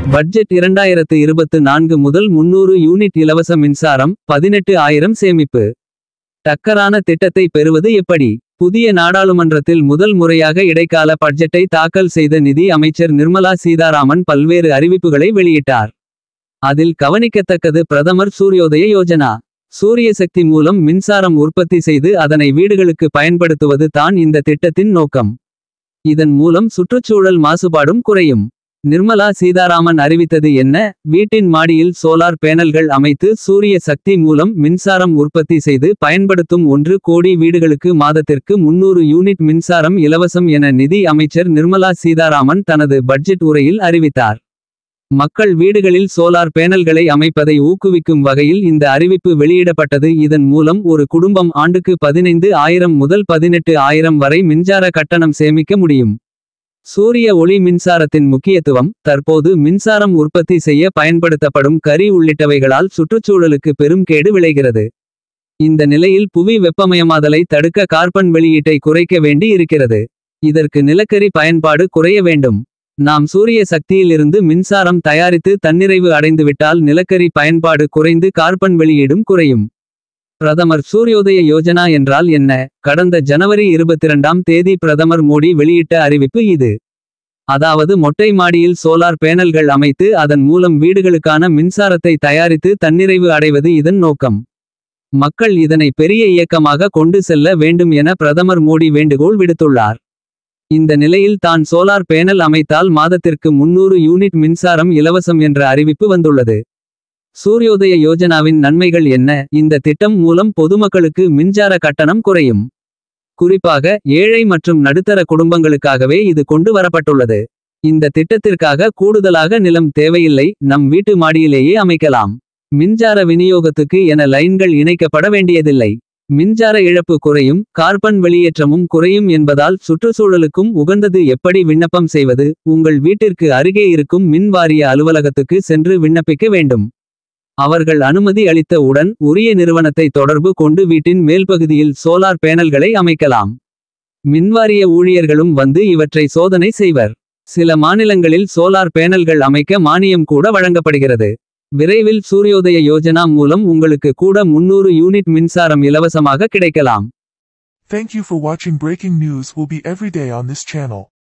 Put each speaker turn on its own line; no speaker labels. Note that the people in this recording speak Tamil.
பட்ஜெட் இரண்டாயிரத்து இருபத்து நான்கு முதல் முன்னூறு யூனிட் இலவச மின்சாரம் பதினெட்டு ஆயிரம் சேமிப்பு டக்கரான திட்டத்தை பெறுவது எப்படி புதிய நாடாளுமன்றத்தில் முதல் முறையாக இடைக்கால பட்ஜெட்டை தாக்கல் செய்த நிதி அமைச்சர் நிர்மலா சீதாராமன் பல்வேறு அறிவிப்புகளை வெளியிட்டார் அதில் கவனிக்கத்தக்கது பிரதமர் சூரியோதய யோஜனா சூரிய சக்தி மூலம் மின்சாரம் உற்பத்தி செய்து அதனை வீடுகளுக்கு பயன்படுத்துவது தான் இந்த திட்டத்தின் நோக்கம் இதன் மூலம் சுற்றுச்சூழல் மாசுபாடும் குறையும் நிர்மலா சீதாராமன் அறிவித்தது என்ன வீட்டின் மாடியில் சோலார் பேனல்கள் அமைத்து சூரிய சக்தி மூலம் மின்சாரம் உற்பத்தி செய்து பயன்படுத்தும் ஒன்று கோடி வீடுகளுக்கு மாதத்திற்கு முன்னூறு யூனிட் மின்சாரம் இலவசம் என நிதி அமைச்சர் நிர்மலா சீதாராமன் தனது பட்ஜெட் உரையில் அறிவித்தார் மக்கள் வீடுகளில் சோலார் பேனல்களை அமைப்பதை ஊக்குவிக்கும் வகையில் இந்த அறிவிப்பு வெளியிடப்பட்டது இதன் மூலம் ஒரு குடும்பம் ஆண்டுக்கு பதினைந்து ஆயிரம் முதல் பதினெட்டு ஆயிரம் வரை மின்சார கட்டணம் சேமிக்க முடியும் சூரிய ஒளி மின்சாரத்தின் முக்கியத்துவம் தற்போது மின்சாரம் உற்பத்தி செய்ய பயன்படுத்தப்படும் கரி உள்ளிட்டவைகளால் சுற்றுச்சூழலுக்கு பெரும் கேடு விளைகிறது இந்த நிலையில் புவி வெப்பமயமாதலை தடுக்க கார்பன் வெளியீட்டை குறைக்க வேண்டி இருக்கிறது இதற்கு நிலக்கரி பயன்பாடு குறைய வேண்டும் நாம் சூரிய சக்தியிலிருந்து மின்சாரம் தயாரித்து தன்னிறைவு அடைந்துவிட்டால் நிலக்கரி பயன்பாடு குறைந்து கார்பன் வெளியீடும் குறையும் பிரதமர் சூரியோதய யோஜனா என்றால் என்ன கடந்த ஜனவரி இருபத்திரண்டாம் தேதி பிரதமர் மோடி வெளியிட்ட அறிவிப்பு இது அதாவது மொட்டை மாடியில் சோலார் பேனல்கள் அமைத்து அதன் மூலம் வீடுகளுக்கான மின்சாரத்தை தயாரித்து தன்னிறைவு அடைவது இதன் நோக்கம் மக்கள் இதனை பெரிய இயக்கமாக கொண்டு செல்ல வேண்டும் என பிரதமர் மோடி வேண்டுகோள் விடுத்துள்ளார் இந்த நிலையில் தான் சோலார் பேனல் அமைத்தால் மாதத்திற்கு முன்னூறு யூனிட் மின்சாரம் இலவசம் என்ற அறிவிப்பு வந்துள்ளது சூரியோதய யோஜனாவின் நன்மைகள் என்ன இந்த திட்டம் மூலம் பொதுமக்களுக்கு மின்சார கட்டணம் குறையும் குறிப்பாக ஏழை மற்றும் நடுத்தர குடும்பங்களுக்காகவே இது கொண்டு வரப்பட்டுள்ளது இந்த திட்டத்திற்காக கூடுதலாக நிலம் தேவையில்லை நம் வீட்டு மாடியிலேயே அமைக்கலாம் மின்சார விநியோகத்துக்கு என லைன்கள் இணைக்கப்பட வேண்டியதில்லை மின்சார இழப்பு குறையும் கார்பன் வெளியேற்றமும் குறையும் என்பதால் சுற்றுச்சூழலுக்கும் உகந்தது எப்படி விண்ணப்பம் செய்வது உங்கள் வீட்டிற்கு அருகே இருக்கும் மின் வாரிய அலுவலகத்துக்கு சென்று விண்ணப்பிக்க வேண்டும் அவர்கள் அனுமதி அளித்த உடன் உரிய நிறுவனத்தை தொடர்பு கொண்டு வீட்டின் மேல்பகுதியில் சோலார் பேனல்களை அமைக்கலாம் மின்வாரிய ஊழியர்களும் வந்து இவற்றை சோதனை செய்வர் சில மாநிலங்களில் சோலார் பேனல்கள் அமைக்க மானியம் கூட வழங்கப்படுகிறது விரைவில் சூரியோதய யோஜனா மூலம் உங்களுக்கு கூட முன்னூறு யூனிட் மின்சாரம் இலவசமாக கிடைக்கலாம்
Thank you for watching breaking news will be every day on this channel.